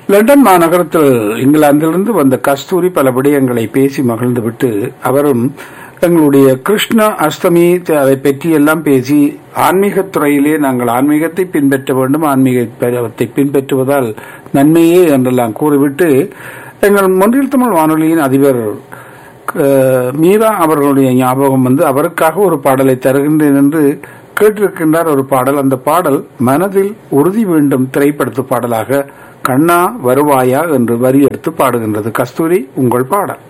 London மாநகரத்தில் இங்கிலாந்திலிருந்து வந்த கஸ்தூரி பல விடயங்களை பேசி மகிழ்ந்துவிட்டு அவரும் எங்களுடைய கிருஷ்ண அஷ்டமி அதை பற்றி எல்லாம் பேசி ஆன்மீகத் துறையிலே நாங்கள் ஆன்மீகத்தை பின்பற்ற வேண்டும் ஆன்மீகத்தை பின்பற்றுவதால் நன்மையே என்றெல்லாம் கூறிவிட்டு எங்கள் மொன்றில் தமிழ் வானொலியின் அதிபர் அஹ், மீரா அவர்களுடைய ஞாபகம் வந்து அவருக்காக ஒரு பாடலை தருகின்றேன் என்று கேட்டிருக்கின்றார் ஒரு பாடல் அந்த பாடல் மனதில் உறுதி வேண்டும் திரைப்படத்து பாடலாக கண்ணா வருவாயா என்று வரி எடுத்து பாடுகின்றது கஸ்தூரி உங்கள் பாடல்